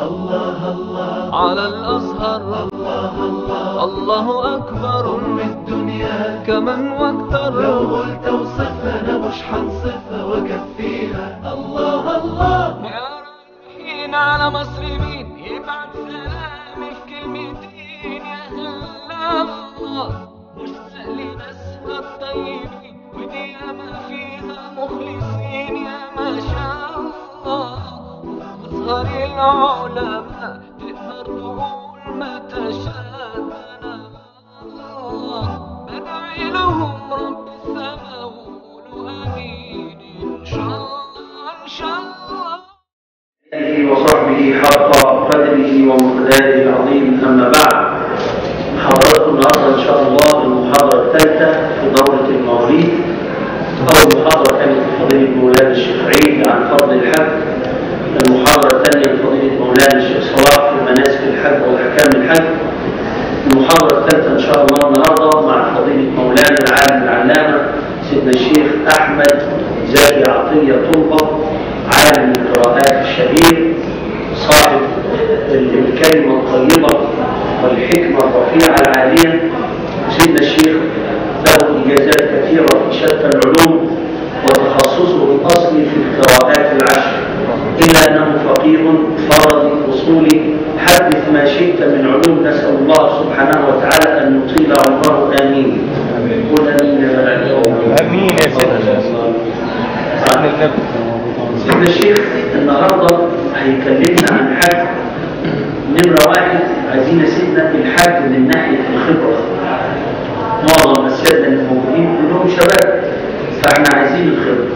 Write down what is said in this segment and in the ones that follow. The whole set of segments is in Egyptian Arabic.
الله الله على الأزهر الله الله الله أكبر أم الدنيا كمن واكتر لو قلت اوصفها أنا مش هنصفها وأكفيها الله الله يا رايحين على مصر مين يبعت سلامي في كلمتين يا هلا الله مشتاق لناسها الطيبين ودي ما فيها مخلصين يا ما شاء الله أزهر العلماء تقدر تقول ما تشاء الله بدعي لهم رب السماء وقولوا آمين إن شاء الله إن شاء الله آله وصحبه حق قدره ومقداره العظيم أما بعد محاضرتنا النهارده إن شاء الله المحاضرة الثالثة في دورة المواليد أول محاضرة كانت لفضيلة مولانا الشيخ عيد عن فضل الحج المحاضرة الثانية لفضيلة مولانا الشيخ صلاح في مناسك الحج وأحكام الحج المحاضرة الثالثة إن شاء الله النهارده مع فضيلة مولانا العالم العلامة سيدنا الشيخ أحمد زكي عطية طلبة عالم القراءات الشهير صاحب الكلمة الطيبة والحكمة الرفيعة العالية سيدنا الشيخ له إجازات كثيرة في شتى العلوم وتخصصه الأصلي في القراءات العشر إلا أنه فقيه فرضي أصولي حدث ما شئت من علوم نسأل الله سبحانه وتعالى أن يطيل عمره آمين قل آمين يا ملائكة امين يا سيدنا عن النبي سيدنا الشيخ النهارده هيكلمنا عن حج نمرة واحد عايزين سيدنا الحج من ناحية الخبرة معظم السادة الموجودين كلهم شباب فاحنا عايزين الخبرة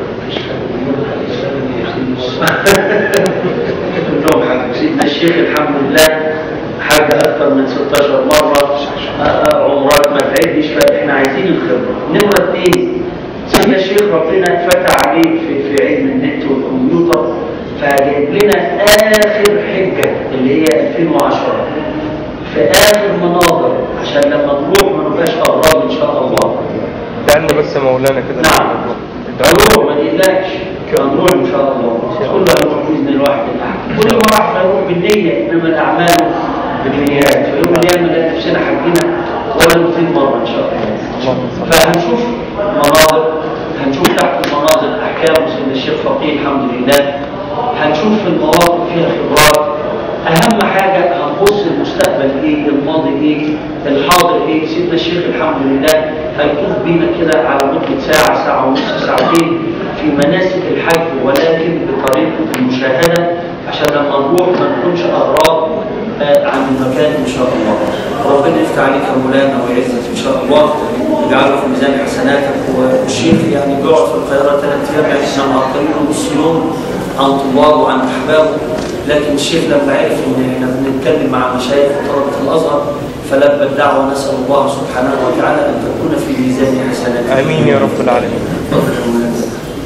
كلهم حج سيدنا الشيخ الحمد لله حج أكثر من 16 مرة عمرات ما تعدش فاحنا عايزين الخبرة نمرة اثنين سيدنا الشيخ ربنا فتح عليه في, في علم النت والكمبيوتر فجايب لنا آخر حجة اللي هي 2010 في آخر مناظر عشان لما نروح ما نبقاش أغراب إن شاء الله لأن بس مولانا كده نعم هنروح ما تقلقش هنروح إن شاء الله كلنا نروح بإذن الواحد الأحد كل ما راح نروح بالنية إنما الأعمال بالنيات في يوم من الأيام نلاقي نفسنا حجنا ولا نزيد مرة إن شاء الله اللهم صل فهنشوف مناظر هنشوف تحت المناظر احكام سيدنا الشيخ فقيه الحمد لله هنشوف في المواقف فيها خبرات اهم حاجه هنبص المستقبل ايه الماضي ايه الحاضر ايه سيدنا الشيخ الحمد لله هيطوف بينا كده على مده ساعه ساعه ونص ساعتين في مناسك الحج ولكن بطريقه المشاهده عشان لما نروح ما نكونش اغراب آه، عن المكان ان شاء الله ربنا يفتح عليك يا مولانا ويعزك ان شاء الله يجعله في ميزان حسناتك والشيخ يعني بيقعد في القاهره ثلاث ايام يعني احنا معطلينه نص يوم عن طلابه وعن احبابه لكن الشيخ لما عرف ان احنا بنتكلم مع مشايخ وطلبه الازهر فلبى الدعوه نسال الله سبحانه وتعالى ان تكون في ميزان حسناتك امين يا رب العالمين تفضل يا مولانا.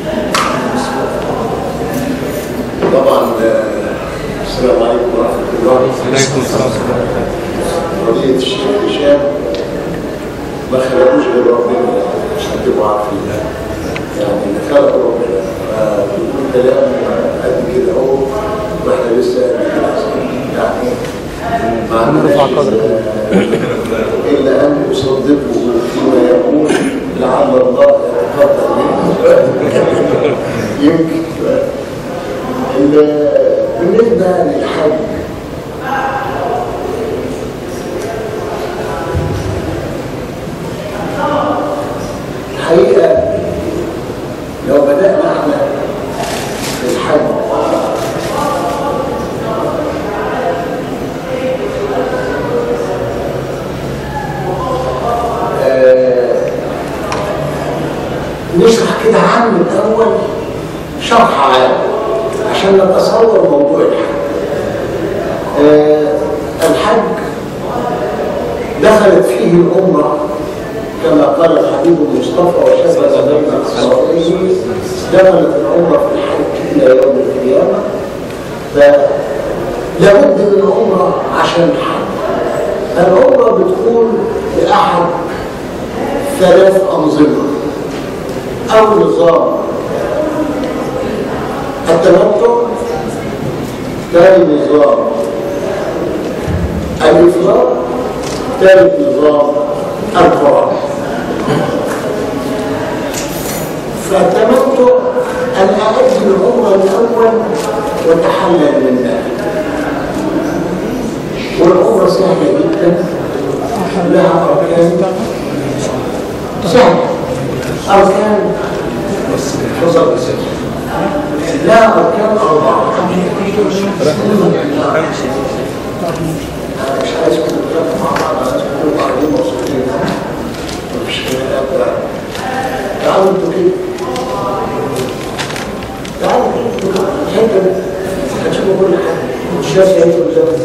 طبعا آه، السلام عليكم ورحمه الله عليكم السلام ورحمه الله قضيه الشيخ هشام ما خلقوش غير ربنا عشان تبقوا عارفين يعني اللي خلق ربنا فبيقول كلام قد كده اهو واحنا لسه قد كده يعني ما نرفع عندناش قدرك. آه، الا ان يصدقوا فيما يقول لعل الله يتقبل منه يمكن ال- بالنسبه للحج الحقيقة لو بدأنا احنا في الحج آه، نشرح كده عنه الأول شرح عام عشان نتصور موضوع الحج آه، الحج دخلت فيه الأمة كما قال الحبيب المصطفى وشبه بين أصابعه دخلت الأمة في الحج إلى يوم القيامة فلابد من الأمة عشان الحج الأمة بتكون بأحد ثلاث أنظمة أو نظام التمتع ثاني نظام الإفراط ثالث نظام القرآن فالتمتع أن أؤدي العمر الأول وتحلل منها والعمرة سهلة جدا لها أركان سهلة أركان حصل لا أركان أربعة أنا مش عايز كل الكلام مع بعض أنا عايز كل بعضين مبسوطين مفيش كلام تعالوا انتوا كده تعالوا كده الحته دي هتشوفوا كل حاجه الشاشه اهي قدامك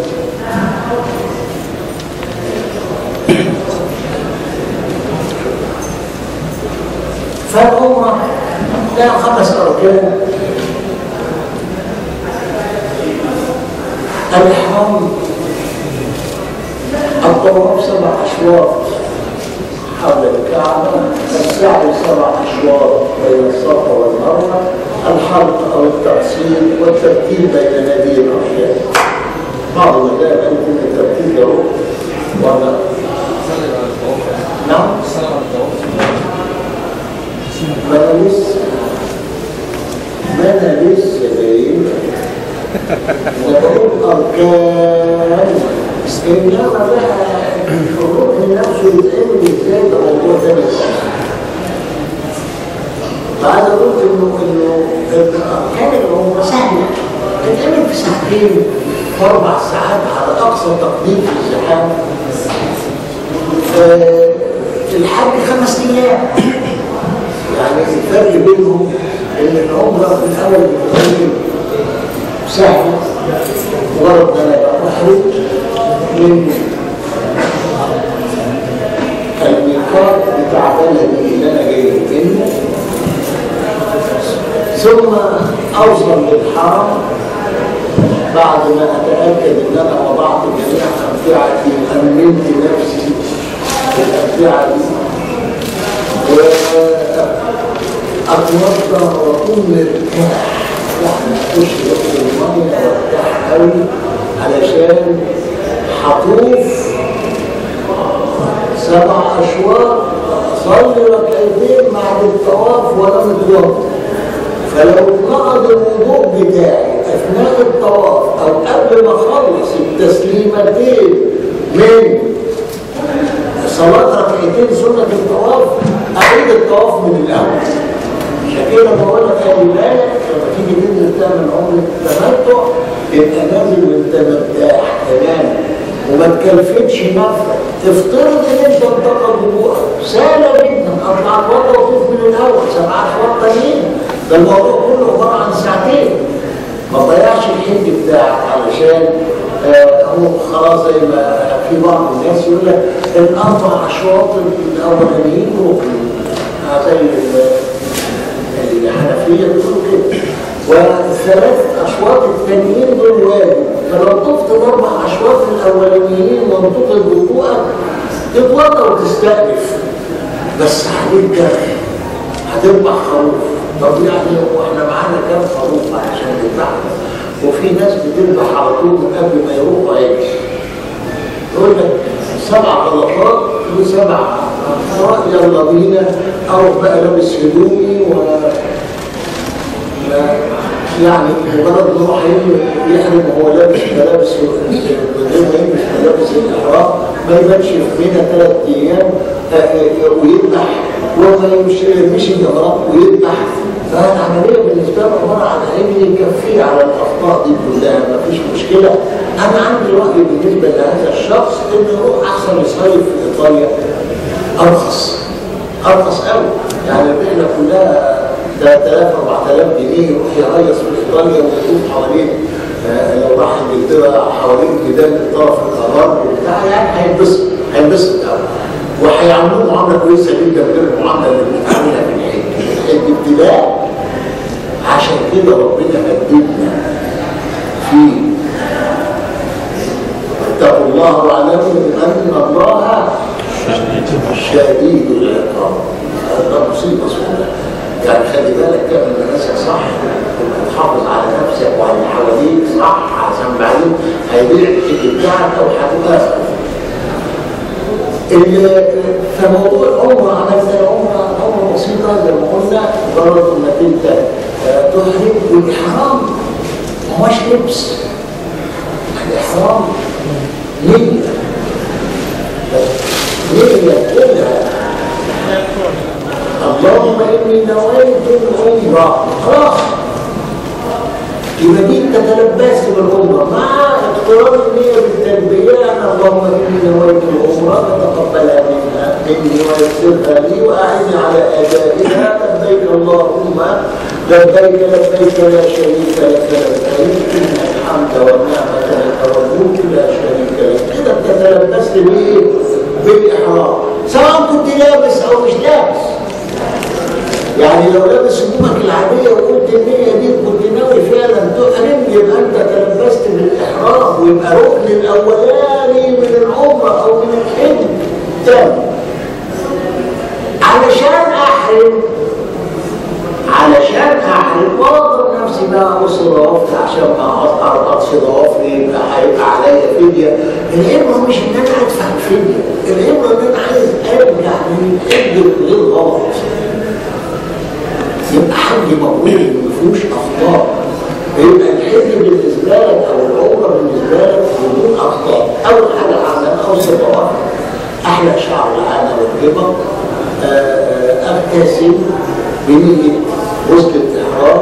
فالأمة لها خمس أركان الإحرام الطواف سبع أشواط حول الكعبة السعي سبع أشواط بين الصفا والمروة الحلق أو التقسيم والترتيب بين نادي الأركان بعض المذاهب يمكن الترتيب له ولا نعم ما أنا لسه ما أنا لسه باين وبقول أركان إنما بقى الركن نفسه يتعمل إزاي ده موضوع تاني خالص بعد قلت إنه إنه أركان العمرة سهلة تتعمل في ساعتين في أربع ساعات على أقصى تقدير في الزحام آه، الحج خمس أيام يعني الفرق بينهم ان العمره في الاول بتتعمل سهله مجرد ان انا ابقى محرج من الميقات بتاع بلدي اللي انا جاي منه ثم اوصل للحرم بعد ما اتاكد ان انا وضعت جميع امتعتي وامنت نفسي بالامتعه دي وأتوضى وأكون مرتاح يعني أخش داخل المية وارتاح قوي علشان هطوف سبع أشواط أصلي ركعتين بعد الطواف وأنا متوضى فلو نقض الوضوء بتاعي أثناء الطواف أو قبل ما أخلص التسليمتين من صلاة ركعتين سنة الطواف أعيد الطواف من الأول عشان كده بقول لك خلي بالك لما تيجي تنزل تعمل عمرة تمتع تبقى نازل وانت مرتاح تماما وما تكلفتش نفسك تفترض ان انت انتقد وضوءك سهله جدا اطلع اتوضى واطوف من الاول سبع اشواط تانيين ده الموضوع كله عباره عن ساعتين ما تضيعش الحج بتاعك علشان آه، هو خلاص زي ما في بعض الناس يقول لك الاربع اشواط الاولانيين ركن آه، زي ال- الحنفيه بيقولوا كده والثلاث اشواط التانيين دول واجب فلو طفت الاربع اشواط الاولانيين وانتقد وضوءك تتوضا وتستأنف بس هترجع هتذبح خروف طب يعني هو احنا معانا كام خروف عشان نذبحهم وفي ناس بتذبح على طول من قبل ما يروحوا عيش يقول لك سبع غلطات وسبع أخطاء يلا بينا اروح بقى لابس هدومي و ما- يعني مجرد ان هو هيحرم يحرم وهو لابس ملابس من غير ما يلبس ملابس الاحرام ما يبانش في منها ثلاث ايام آه، آه، ويذبح وما يمشي يرميش الجمرات ويذبح فالعمليه بالنسبه له عباره عن ان يكفيه على الاخطاء دي كلها ما فيش مشكله انا عندي راي بالنسبه لهذا الشخص انه يروح احسن يصيف في ايطاليا ارخص ارخص قوي يعني الرحله كلها 3000 4000 جنيه يروح يهيص في ايطاليا ويطوف حوالين آه، لو راح انجلترا حوالين جبال الطرف الغرب وبتاع يعني هينبسط هينبسط قوي وهيعملوه معامله كويسه جدا غير المعامله اللي بنتعاملها في الحج الحج ابتلاء عشان كده ربنا قدمنا في اتقوا الله واعلموا ان الله شديد العقاب هذا مصيبه سوداء يعني خلي بالك تعمل مناسك صح وتحافظ على نفسك وعلى اللي حواليك صح عشان بعدين هيضيع الحج بتاعك او هتبقى ال- فموضوع العمرة عملت العمرة عمرة بسيطة زي ما قلنا مجرد انك انت آه، تحرم والاحرام ما هوش لبس الاحرام نية نية كده اللهم اني نويت العمرة خلاص يبقى دي انت تلبست بالعمره مع اقتران النيه بالتلبيه انا اللهم اني نويت العمره فتقبلها منها مني ويسرها لي واعني على ادائها لبيك اللهم لبيك لبيك لا شريك لك لبيك ان الحمد والنعمه لك والملك لا شريك لك كده انت تلبست بايه؟ بالاحرام سواء كنت لابس او مش لابس يعني لو لابس هدومك العاديه وقلت النيه دي كنت ناوي فعلا تحرم يبقى انت تلبست بالاحرام ويبقى ركن الاولاني من العمره او من الحج تم علشان احرم علشان احرم واضرب نفسي بقى ابص ضوافري عشان ما ارقص ضوافري يبقى هيبقى عليا فديه العبره مش ان انا ادفع الفديه العبره ان انا عايز ارجع من الحج غير غلط يبقى حج مقبول ما فيهوش اخطاء يبقى الحج بالنسبه لك او العمره بالنسبه لك بدون اخطاء اول حاجه عملها اوصل طواف احلق شعر العانه والجبه آه، آه، اغتسل بنيه غسل الاحرام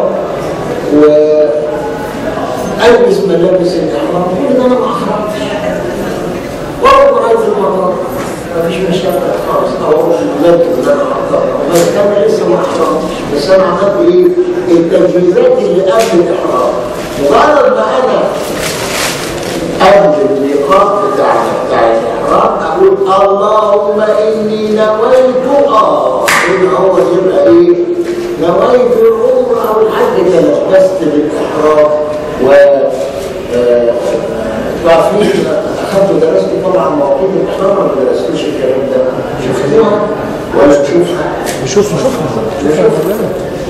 والبس ملابس الاحرام كل ده انا ما احرمش واروح معايا في المطار مفيش مشاكل خالص او اروح المركب اللي انا حضرها بس انا لسه ما احرمتش بس انا عملت ايه؟ التجهيزات اللي قبل الاحرام مجرد ما انا قبل الميقات بتاع بتاع الاحرام اقول اللهم اني نويت اه هنا هو يبقى ايه؟ نويت العمره او الحج تلبست بالاحرام و آه، تعرفين اخذتوا درستوا طبعا مواقيت الاحرام ولا ما درستوش الكلام ده؟ شفتوها ولا تشوفها؟ نشوف نشوفها نشوفها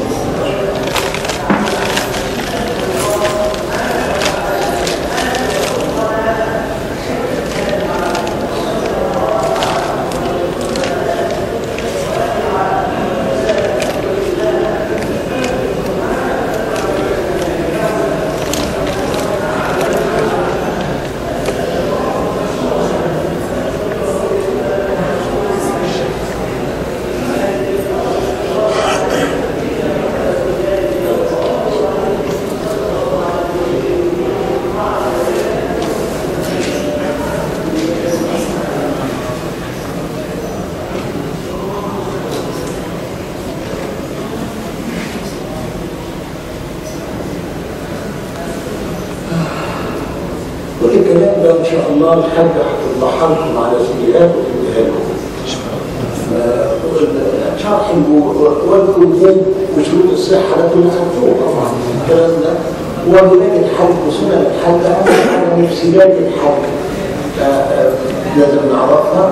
كل الكلام ده ان شاء الله الحاجه هتوضحها لكم على سيئات وتديها لكم. آه، شرح والوجود وشروط الصحه ده كله خدتوه طبعا الكلام ده وبلاد الحج وسنن الحج اهم حاجه مفسدات الحج آه، آه، لازم نعرفها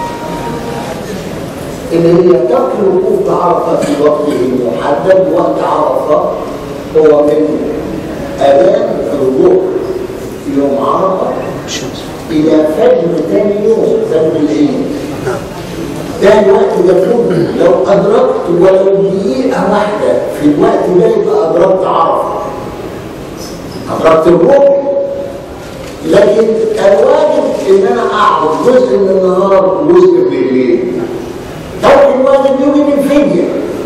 اللي هي ترك الوقوف بعرفه في وقته المحدد وقت عرفه هو من اذان الظهر يوم عرفه الى فجر ثاني يوم فجر العيد ده الوقت ده كله لو ادركت ولو دقيقه واحده في الوقت ده يبقى ادركت عرفه ادركت الركن لكن الواجب ان انا اقعد جزء من النهار وجزء من الليل ترك الواجب يوجب الفديه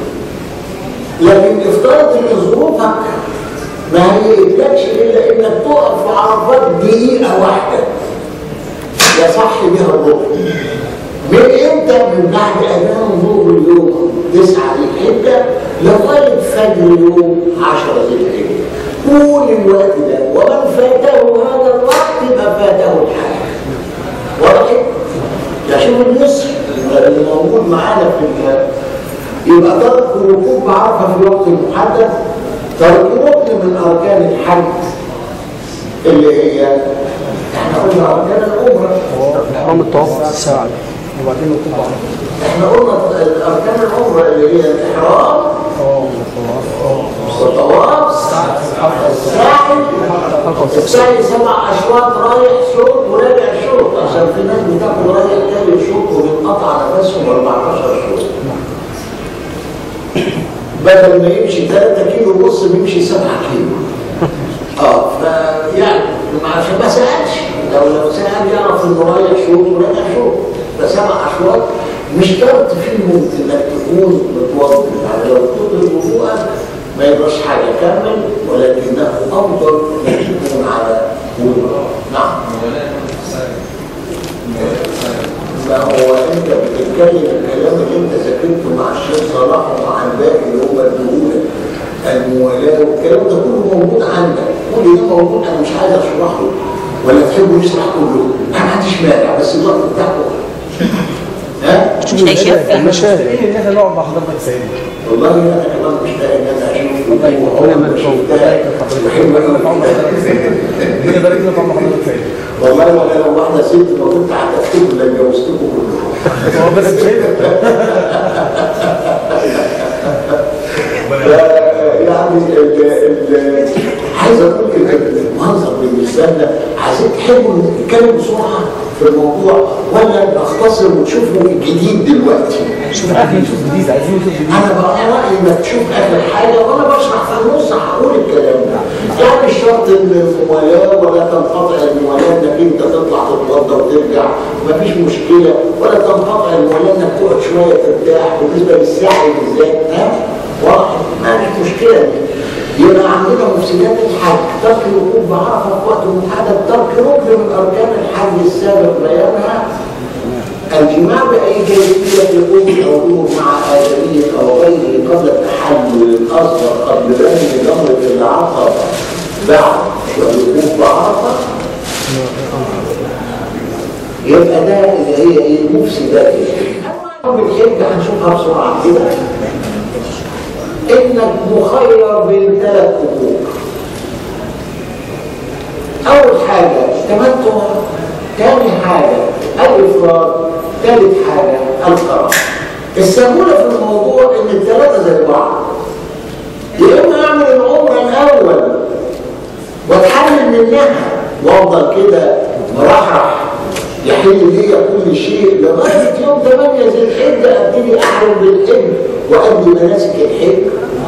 لكن افترض ان ظروفك ما هيقتلكش الا انك تقف في عرفات دقيقه واحده يصح بها الركن من امتى من بعد اذان ظهر اليوم 9 ذي الحجه لغايه فجر يوم 10 ذي الحجه طول الوقت ده ومن فاته هذا الوقت يبقى فاته الحج واضح؟ ده شوف النصر اللي موجود معانا في ال- يبقى ترك الوقوف بعرفه في الوقت المحدد ترك ركن من اركان الحج اللي هي احنا قلنا اركان العمره الحرام الطواف ساعة وبعدين نطلب على احنا قلنا اركان العمره اللي هي الاحرام والطواف الساعي الساعي سبع اشواط رايح شوط وراجع شوط عشان في ناس بتاكل رايح تاني شوط وبينقطع نفسهم 14 شوط بدل ما يمشي 3 كيلو ونص بيمشي 7 كيلو اه فيعني عشان ما سالش لو لو سال يعرف انه رايح شوط وراجع شوط فسبع اشواط مش شرط فيهم انك تكون متوضئ يعني لو كنت الوضوء ما يبقاش حاجه كامل ولكنه افضل انك تكون على وضوء نعم ما هو انت بتتكلم الكلام اللي انت ذاكرته مع الشيخ صلاح ومع الباقي اللي هم الدهولة الموالاه والكلام ده كله موجود عندك كل ده موجود انا مش عايز اشرحه ولا تحبوا نشرح كله انا ما عنديش مانع بس الوقت بتاعكم ها المشاهد ايه ان احنا نقعد مع حضرتك سيدنا والله انا كمان مشتاق ان انا اشوف الله يبارك لك مشتاق ربنا بحب يبارك لك عمر أنا- حضرتك سيدنا ربنا يبارك لك عمر حضرتك سيدنا والله وانا لو واحده ست ما كنت هتكتب لك جوزتكم كلكم هو بس مش هيدا يعني ال- ال- عايز اقول ال- المنظر بالنسبه لنا عايزين تحبوا نتكلم بسرعه في الموضوع ولا نختصر ونشوفوا الجديد دلوقتي شوف عايزين نشوف جديد عايزين نشوف جديد انا بقى رايي انك تشوف اخر حاجه وانا بشرح في النص هقول الكلام ده يعني مش شرط الموالاه ولا تنقطع الموالاه انك انت تطلع تتوضى وترجع مفيش مشكله ولا تنقطع الموالاه انك تقعد شويه ترتاح بالنسبه للساعي بالذات ها واضح ما فيش مشكله دي يبقى عندنا مفسدات الحج ترك الوقوف بعرفه في وقت محدد ترك ركن من اركان الحج السابق بيانها الجماع بأي كيفية يكون الحضور مع آدمية أو غيره قبل التحلل الأصغر قبل رمي جمرة العقبة بعد والوقوف بعرفة يبقى ده اللي هي ايه المفسدات أول حاجة هنشوفها بسرعة كده إنك مخير بين ثلاث أمور أول حاجة التمتع ثاني حاجة الإفراد ثالث حاجة القرار السهولة في الموضوع إن الثلاثة زي بعض يا إما أعمل العمرة الأول وأتحلل منها وأفضل كده مرحرح يحل ليا كل شيء لغاية يوم 8 ذي الحجة أبتدي أحرم بالحج وأدي مناسك الحج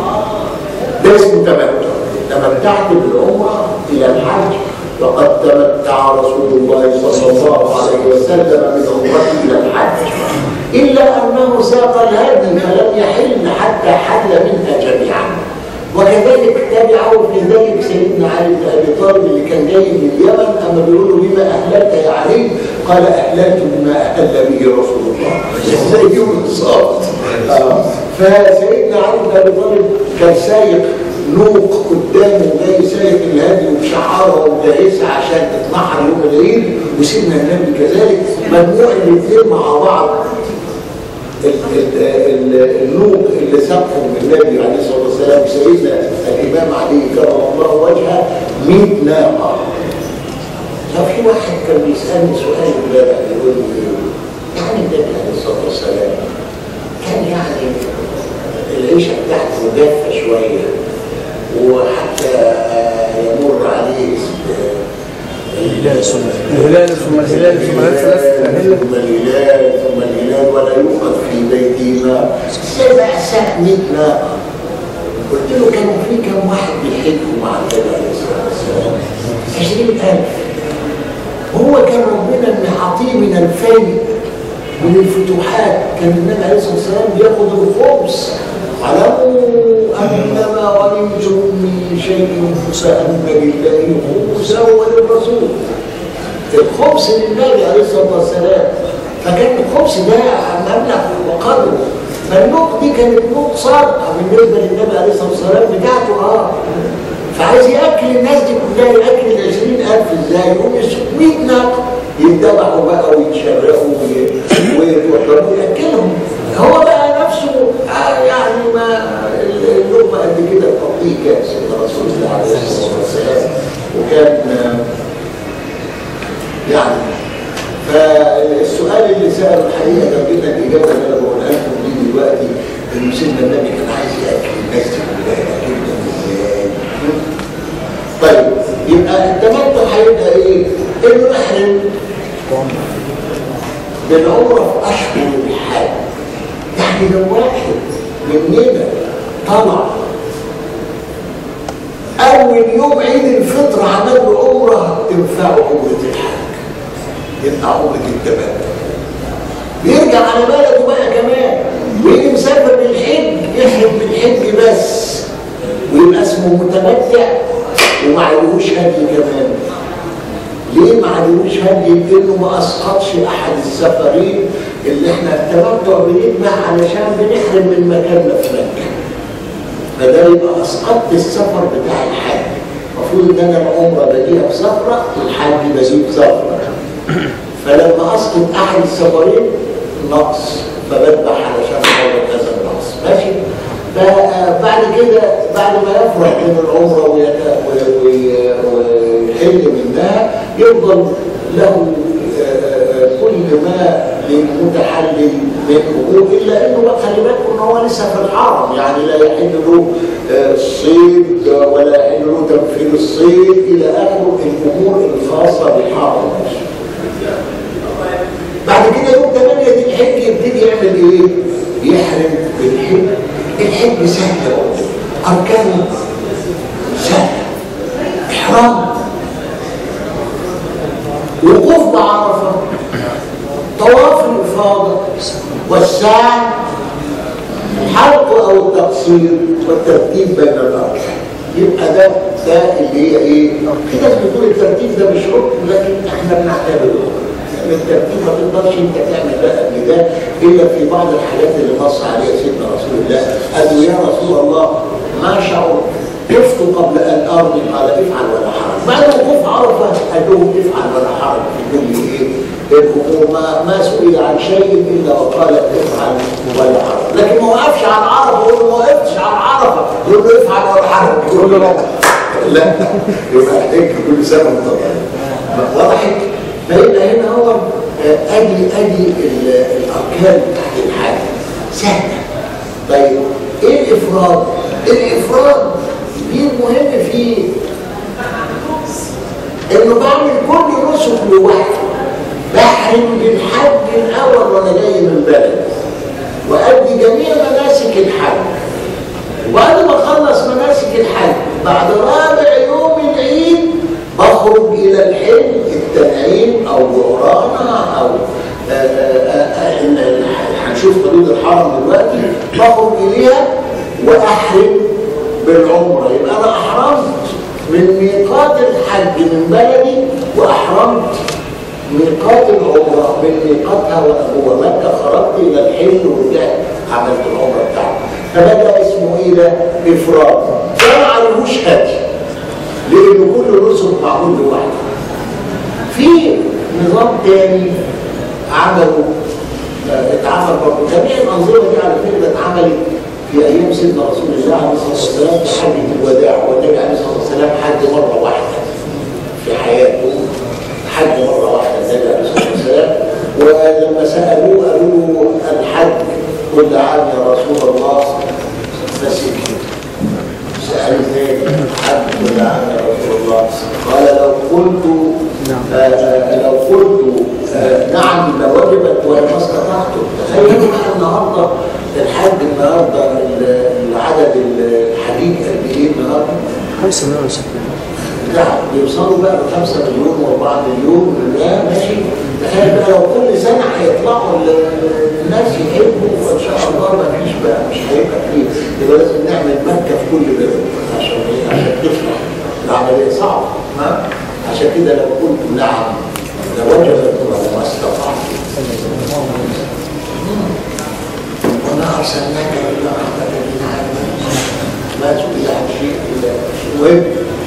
ده اسمه تمتع تمتعت بالعمرة إلى الحج وقد تمتع رسول الله صلى الله عليه وسلم من عمرته إلى الحج إلا أنه ساق الهدي فلم يحل حتى حل منها جميعا وكذلك تبعه في ذلك سيدنا علي بن ابي طالب اللي كان جاي من اليمن اما بيقول له بما اهللت يا علي قال اهللت بما اهل به رسول الله زيهم بالظبط آه. فسيدنا علي بن ابي طالب كان سايق نوق قدامه جاي سايق الهادي ومشعره ومجهزها عشان تتنحر يوم العيد وسيدنا النبي كذلك مجموع الاثنين مع بعض ال- ال- ال- النوق اللي سقفهم النبي عليه الصلاه والسلام سيدنا الامام علي كرم الله وجهه 100 ناقه ففي واحد كان بيسالني سؤال امبارح بيقول لي يعني النبي عليه الصلاه والسلام كان يعني العيشه بتاعته جافه شويه وحتى يمر عليه الهلال ثم الهلال ثم الهلال ثم الهلال ثلاث أهلة ثم الهلال ثم الهلال ولا يوقد في بيته ماء سبع ساعة 100 ناقة قلت له كان في كم واحد بيحجوا مع النبي عليه الصلاة والسلام 20000 هو كان ربنا معطيه من الفيء من الفتوحات كان النبي عليه الصلاة والسلام بياخد الخبز علموا أنما غنمتم من شيء فسألن لله خبزا وللرسول الخبز للنبي عليه الصلاه والسلام فكان الخبز ده مبلغ وقدره فالنوق دي كانت نوق صادقه بالنسبه للنبي عليه الصلاه والسلام بتاعته اه فعايز ياكل الناس دي كلها ياكل ال 20000 ازاي؟ يقوم يسوق 100 ناقه يتذبحوا بقى ويتشرقوا ويتوحدوا وياكلهم هو بقى نفسه آه يعني ما اللقمه قد كده تقضيه كاس رسول الله عليه الصلاه والسلام وكان آه يعني فالسؤال السؤال اللي سأله الحقيقة جاب لنا الإجابة اللي أنا بقولها لكم دي دلوقتي إن سيدنا النبي كان عايز يأكل الناس دي كلها يأكلهم إزاي؟ طيب يبقى التمتع هيبقى إيه؟ إنه نحرم بالعمرة في أشهر الحج يعني لو واحد مننا طلع أول يوم عيد الفطر عمل له عمرة تنفعه عمرة الحج يبقى عمرة التمتع بيرجع على بلده بقى كمان ويجي مسافر بالحج يحرم بالحج بس ويبقى اسمه متمتع وما عليهوش هدي كمان ليه ما عليهوش هدي لانه ما اسقطش احد السفرين اللي احنا التمتع بنجمع علشان بنحرم من مكاننا في مكه فده يبقى اسقطت السفر بتاع الحج المفروض ان انا العمره بجيها بسفره والحج بجيب سفره فلما اسقط احد السفرين نقص فبذبح علشان اعوض هذا النقص ماشي فبعد كده بعد ما يفرح من العمره ويت- وي- وي- ويحل منها يفضل له آه، آه، كل ما للمتحلل من امور الا انه بقى خلي بالكم ان هو لسه في الحرم يعني لا يحل له آه، الصيد ولا يحل له تنفيذ الصيد الى اخره الامور الخاصه بالحرم بعد كده يوم 8 دي الحج يبتدي يعمل ايه؟ يحرم بالحج الحج سهل اركانه سهل احرام وقوف بعرفه طواف الافاضه والسعي الحلق او التقصير والترتيب بين الاركان يبقى ده ده اللي هي ايه؟ في ناس بتقول الترتيب ده مش ركن لكن احنا بنعتبره لان الترتيب ما تقدرش انت تعمل ده قبل ده الا في بعض الحاجات اللي نص عليها سيدنا رسول الله قالوا يا رسول الله ما شعر طفت قبل ان ارمي قال افعل ولا حرج بعد وقوف عرفه قال لهم افعل ولا حرج في كل ايه؟ الامور ما ما سئل عن شيء الا وقال افعل ولا حرج لكن ما وقفش على عرفه يقول له ما وقفتش على عرفه يقول له افعل ولا حرج يقول له لا لا يبقى هيك كل سنه وانت طيب وضحت فيبقى هنا هو آه، ادي ادي ال- الاركان بتاعت الحاجه سهله طيب ايه الافراد الافراد دي المهم فيه انه بعمل كل نسك لوحده بحرم بالحج الاول وانا جاي من بلد وادي جميع مناسك الحج وبعد ما اخلص مناسك الحج بعد رابع يوم العيد بخرج الى الحل التنعيم او جعرانه او آه، آه، آه، آه، هنشوف حدود الحرم دلوقتي بخرج اليها واحرم بالعمره يبقى انا احرمت من ميقات الحج من بلدي واحرمت ميقات العمره من ميقاتها وانا جوه مكه خرجت الى الحل ورجعت عملت العمره بتاعتي فبدا اسمه ايه ده؟ افراد ده ما عليهوش هدي لانه كل نسك معمول لوحده في نظام تاني عمله آه، اتعمل برضه جميع الانظمه دي على فكره اتعملت في ايام سيدنا رسول الله عليه الصلاه والسلام في حجه الوداع والنبي عليه الصلاه والسلام حج مره واحده في حياته حج مره واحده النبي عليه الصلاه والسلام ولما سالوه قالوا له الحج كل عام يا رسول الله نسيت سأل ثاني حد كل عام يا رسول الله قال لو قلت آه، آه، لو قلت آه، نعم لوجبت وما استطعت تخيلوا بقى النهارده الحج النهارده ال- العدد الحديد قد ايه النهارده؟ 5 مليون ستة نعم بيوصلوا بقى ل 5 مليون و4 مليون لا ماشي تخيل بقى لو كل سنه هيطلعوا ال- الناس يحبوا وان شاء الله ما فيش بقى مش هيبقى فيه يبقى لازم نعمل مكه في كل بلد عشان ايه؟ عشان تفرح العمليه صعبه ها عشان كده لو قلت نعم لوجبت وما استطعت وما ارسلناك الا رحمه للعالمين ما سئل عن شيء الا المهم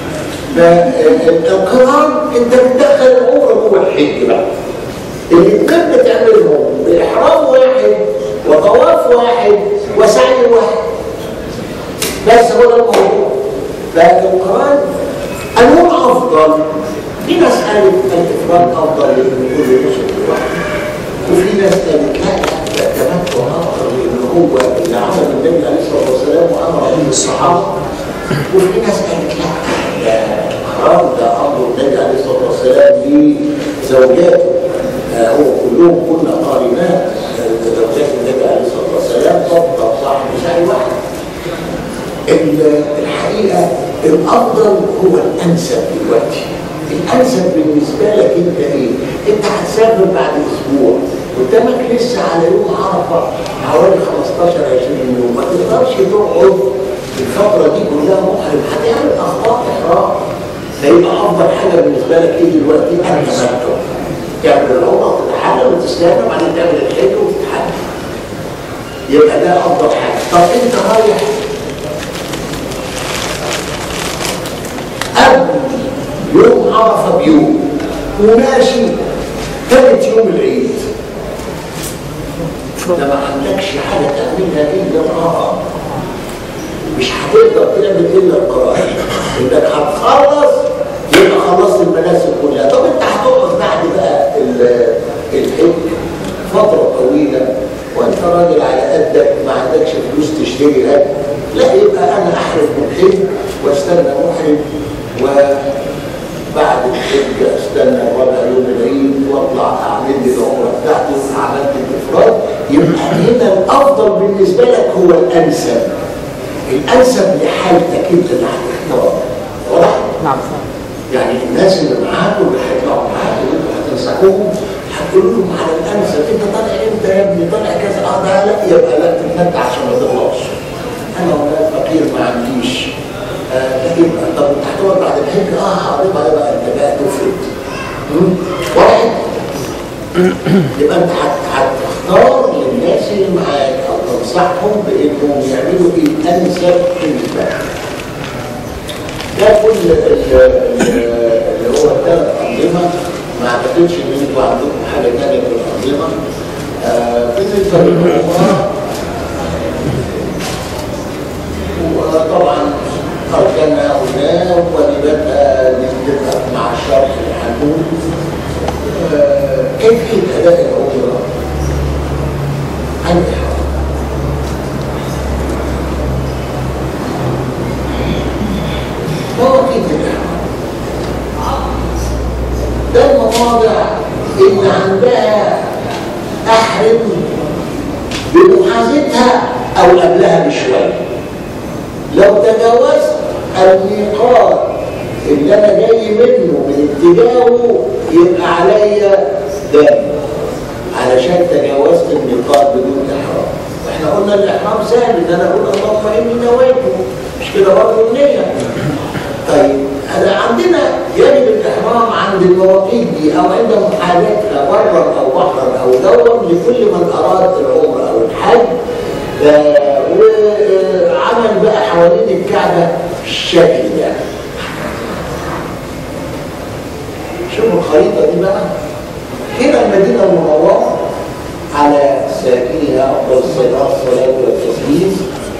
فالقران انت بتدخل العمره جوه الحج بقى الاثنين بتعملهم باحرام واحد وطواف واحد وسعي واحد بس هو ده الموضوع فالقران انواع افضل في ناس قالت الافراد افضل من كل نسك واحد وفي ناس قالت لا ده تمتع اخر لان هو اللي عمل النبي عليه الصلاه والسلام وامر به الصحابه وفي ناس قالت لا ده حرام ده امر النبي عليه الصلاه والسلام لزوجاته آه، هو كلهم كنا قارنات آه، زوجات النبي عليه الصلاه والسلام ضبط صح مش اي واحد ال- الحقيقه الافضل هو الانسب دلوقتي الانسب بالنسبه لك انت ايه؟ انت هتسافر بعد اسبوع قدامك لسه على يوم عرفه حوالي 15 20 يوم ما تقدرش تقعد الفتره دي كلها محرم هتعمل اخطاء احرام فيبقى افضل حاجه بالنسبه لك ايه دلوقتي؟ التمتع تعمل العمره وتتحلل وتستلم وبعدين تعمل الحج وتتحلل يبقى ده افضل حاجه طب انت رايح قبل يوم عرفه بيوم وماشي ثالث يوم العيد ده ما عندكش حاجه تعملها الا القراءه مش هتقدر تعمل الا القراءه انك هتخلص يبقى خلصت المناسك كلها طب انت هتقعد بعد بقى ال- الحج فتره طويله وانت راجل على قدك ما عندكش فلوس تشتري اكل لا يبقى انا احرم من الحج واستنى محرم وبعد الحج استنى ربع يوم العيد واطلع اعمل لي العمره بتاعتي عملت الافراد يبقى هنا الافضل بالنسبه لك هو الانسب الانسب لحالتك انت اللي هتختار واضح؟ نعم يعني الناس اللي معاك واللي هيطلعوا معاك واللي انتوا هتنصحوهم هتقولوا لهم على الانسب انت طالع امتى يا ابني طالع كذا اه ده لا يبقى لا تتمتع عشان ما تغلطش انا والله فقير ما عنديش آه لكن طب انت هتقعد بعد الحج اه هقربها يبقى انت بقى تفرد مم؟ واحد يبقى انت هت- هتختار للناس اللي معاك او تنصحهم بانهم يعملوا ايه الانسب بالنسبه لك ده كل ال- ال- اللي هو الثلاث انظمه ما اعتقدش ان انتوا عندكم حاجه ثانيه في الانظمه آه، بالنسبه للعمره وطبعا اركانها هنا وواجباتها نتفق مع الشرح اللي هنقول آه، كيفيه اداء العمره عن الاحرام مواقيت الإحرام ده المواضع اللي عندها أحرم بمحاذتها أو قبلها بشوية لو تجاوزت الميقات اللي أنا جاي منه من اتجاهه يبقى عليا دم علشان تجاوزت الميقات بدون إحرام احنا قلنا الإحرام سهل ان أنا أقول اللهم إني نويته مش كده برضه النية طيب أنا عندنا يجب الإحرام عند المواقيت دي أو عند محاذاتها برا أو بحرا أو دورا لكل من أراد العمرة أو الحج آه، وعمل بقى حوالين الكعبة الشكل ده شوفوا الخريطة دي بقى هنا المدينة المنورة على ساكنها أفضل الصلاة والصلاة والتسليم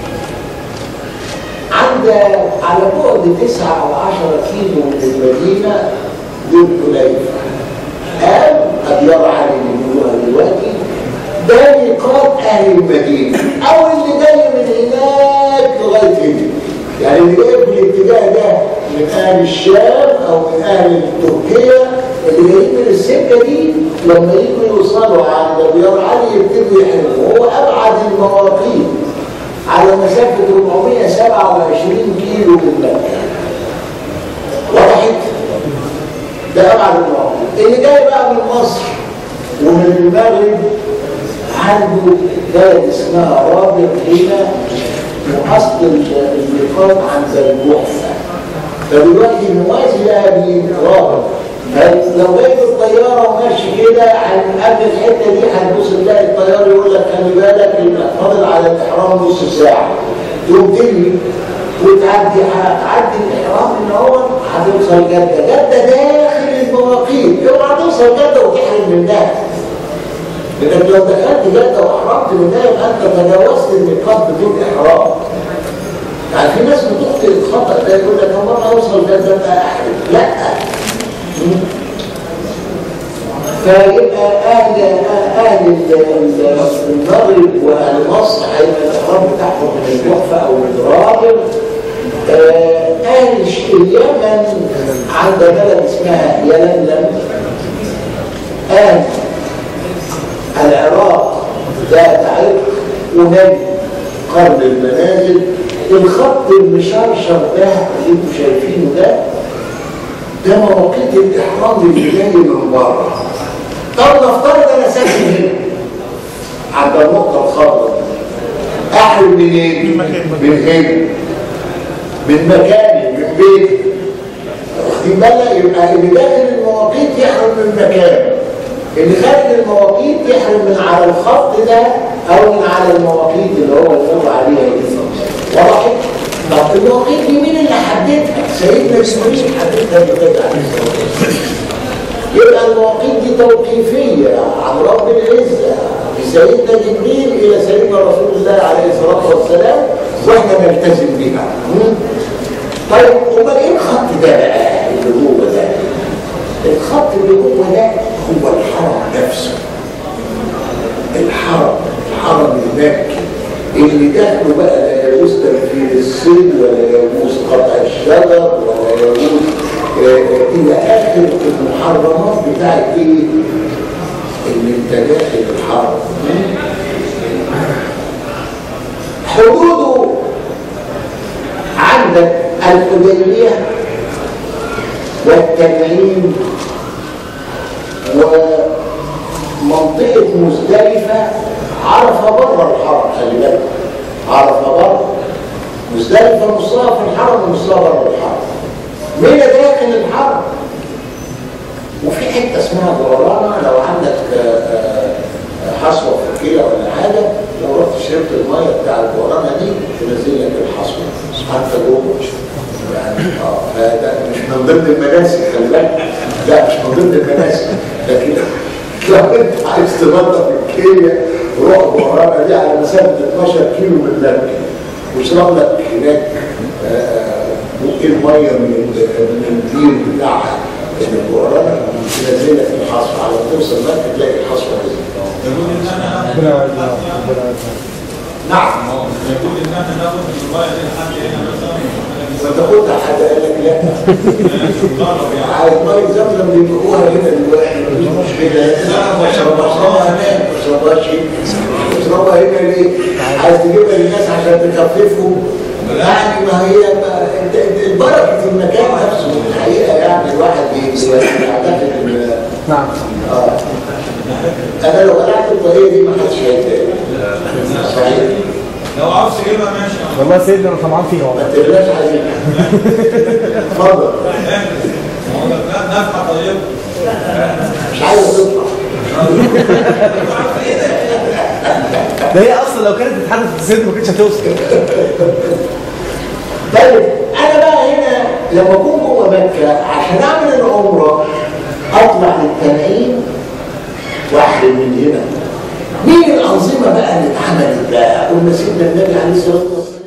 عند على بعد 9 او 10 كيلو من المدينه ذو الحليفه قال ابيار علي اللي بيقولوها دلوقتي ده ميقات اهل المدينه او اللي جاي من هناك لغايه هنا يعني اللي جاي من الاتجاه ده من اهل الشام او من اهل تركيا اللي جايين من السكه دي لما يجوا يوصلوا عند ابيار علي يبتدوا يحرموا هو ابعد المواقيت على مسافة 427 كيلو من مكة وضحت؟ ده أبعد المواقف اللي جاي بقى من مصر ومن المغرب عنده بلد اسمها رابط هنا وأصل الميقات عند الجحفة فدلوقتي الموازي بقى برابط لو جاي بالطيارة وماشي كده عن قبل الحتة دي هتبص تلاقي الطيار يقول لك خلي بالك انك فاضل على الإحرام نص ساعة تقوم ترمي وتعدي هتعدي الإحرام ان هو هتوصل جدة جدة داخل المواقيت اوعى توصل جدة وتحرم منها لأنك لو دخلت جدة وأحرمت منها يبقى أنت تجاوزت الميقات بدون إحرام يعني في ناس بتخطئ الخطأ ده يقول لك أنا مرة أوصل جدة أبقى أحرم لا فيبقى أهل أهل اهل ال- ال- المغرب واهل مصر هيبقى الاحرام بتاعهم من الوقفه او من الراجل آه، اهل الش- اليمن عند بلد اسمها يلملم اهل العراق ذات عرق ونبي قرن المنازل الخط المشرشر ده اللي انتم شايفينه ده ده مواقيت الاحرام اللي جاي من بره طب نفترض انا ساكن هنا عند النقطه الخضراء دي. احرم منين؟ من هنا من مكاني من بيتي واخدين بالك يبقى اللي داخل المواقيت يحرم من مكانه اللي خارج المواقيت يحرم من على الخط ده او من على المواقيت اللي هو اللي عليها دي واضح؟ طب المواقيت دي مين اللي حددها؟ سيدنا جبريل حددها بكده عليه الصلاه والسلام يبقى المواقيت دي توقيفيه عن رب العزه بسيدنا جبريل الى سيدنا رسول الله عليه الصلاه والسلام واحنا نلتزم بها مم؟ طيب امال ايه الخط ده بقى اللي هو ده؟ الخط اللي هو ده هو الحرم نفسه الحرم الحرم المكي اللي داخله بقى لا يجوز تنفيذ الصيد ولا يجوز قطع الشجر ولا يجوز آه، آه، الى اخر المحرمات بتاعت ايه؟ اللي انت داخل الحرم حدوده عندك الحديبيه والتنعيم ومنطقة مزدلفة عرفة بره الحرم خلي بالك عرفة بره مزدلفة نصها في الحرم ونصها بره الحرم منى داخل الحرم وفي حتة اسمها دورانة لو عندك آه، آه، حصوة في الكلى ولا حاجة لو رحت شربت المية بتاع الدورانة دي تنزل لك الحصوة حتى جوه يعني اه فده مش من ضمن المناسك خلي بالك لا مش من ضمن المناسك لكن لو انت عايز تنظف الكليه روح ورانا دي على مسافه 12 كيلو من لبنان واشرب لك هناك ممكن ميه من من الدين بتاعها الورانا تنزل لك الحصوه على ما توصل مكه تلاقي الحصوه نزلت ربنا يعزنا ربنا يعزنا نعم يقول ان احنا ناخد الروايه دي لحد هنا مثلا فتاخدها حد قال لك لا عايز ميه زمزم بيبيعوها هنا دلوقتي مفيش مشكله لا ما اشربهاش هناك ما اشربهاش هنا اشربها هنا ليه؟ عايز تجيبها للناس عشان تخففهم يعني ما هي ما انت انت- البركه المكان نفسه الحقيقه يعني الواحد بي- بيعتقد ان نعم اه انا لو قلعت الطريقه دي ما حدش هيتضايق صحيح لو عاوز تجيبها ماشي والله يا سيدنا انا طمعان فيها ما والله تقلقش عليك اتفضل نفحه طيبه مش عايز تطلع ده هي اصلا لو كانت اتحدثت في السيد ما كانتش هتوصل طيب انا بقى هنا لما اكون جوه مكه عشان اعمل العمره اطلع للتنعيم واحرم من هنا مين الانظمه بقى اللي اتعملت بقى قلنا سيدنا النبي عليه الصلاه والسلام